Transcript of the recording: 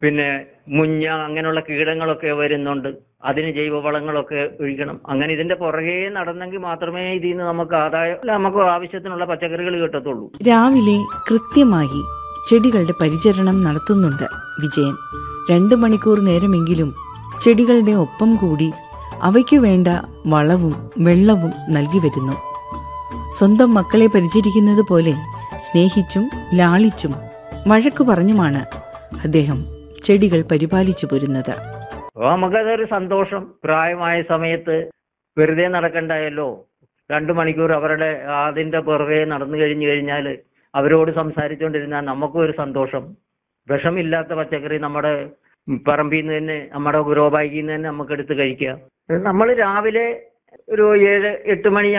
പിന്നെ മുഞ്ഞ അങ്ങനെയുള്ള കീടങ്ങളൊക്കെ വരുന്നുണ്ട് അതിന് ജൈവവളങ്ങളൊക്കെ ഒഴിക്കണം അങ്ങനെ ഇതിന്റെ പുറകെ നടന്നെങ്കിൽ മാത്രമേ ഇതിൽ നിന്ന് നമുക്ക് ആദായം അല്ല, നമുക്ക് ആവശ്യത്തിനുള്ള പച്ചക്കറികൾ കിട്ടത്തുള്ളൂ രാവിലെ കൃത്യമായി ചെടികളുടെ പരിചരണം നടത്തുന്നുണ്ട് വിജയൻ രണ്ട് മണിക്കൂർ നേരമെങ്കിലും ചെടികളുടെ ഒപ്പം കൂടി അവയ്ക്കു വേണ്ട വളവും വെള്ളവും നൽകി വരുന്നു സ്വന്തം മക്കളെ പരിചരിക്കുന്നത് പോലെ സ്നേഹിച്ചും ലാളിച്ചും വഴക്കു പറഞ്ഞുമാണ് അദ്ദേഹം ചെടികൾ പരിപാലിച്ചു പോരുന്നത് അപ്പോൾ നമുക്കതൊരു സന്തോഷം പ്രായമായ സമയത്ത് വെറുതെ നടക്കണ്ടായല്ലോ രണ്ടു മണിക്കൂർ അവരുടെ അതിന്റെ പുറകെ നടന്നു കഴിഞ്ഞു കഴിഞ്ഞാൽ അവരോട് സംസാരിച്ചുകൊണ്ടിരുന്നാൽ നമുക്കും ഒരു സന്തോഷം വിഷമില്ലാത്ത പച്ചക്കറി നമ്മുടെ പറമ്പിൽ നിന്ന് തന്നെ നമ്മുടെ ഗ്രോ ബാഗിൽ നിന്ന് തന്നെ നമുക്ക് എടുത്ത് കഴിക്കാം നമ്മൾ രാവിലെ ഒരു ഏഴ് എട്ട് മണി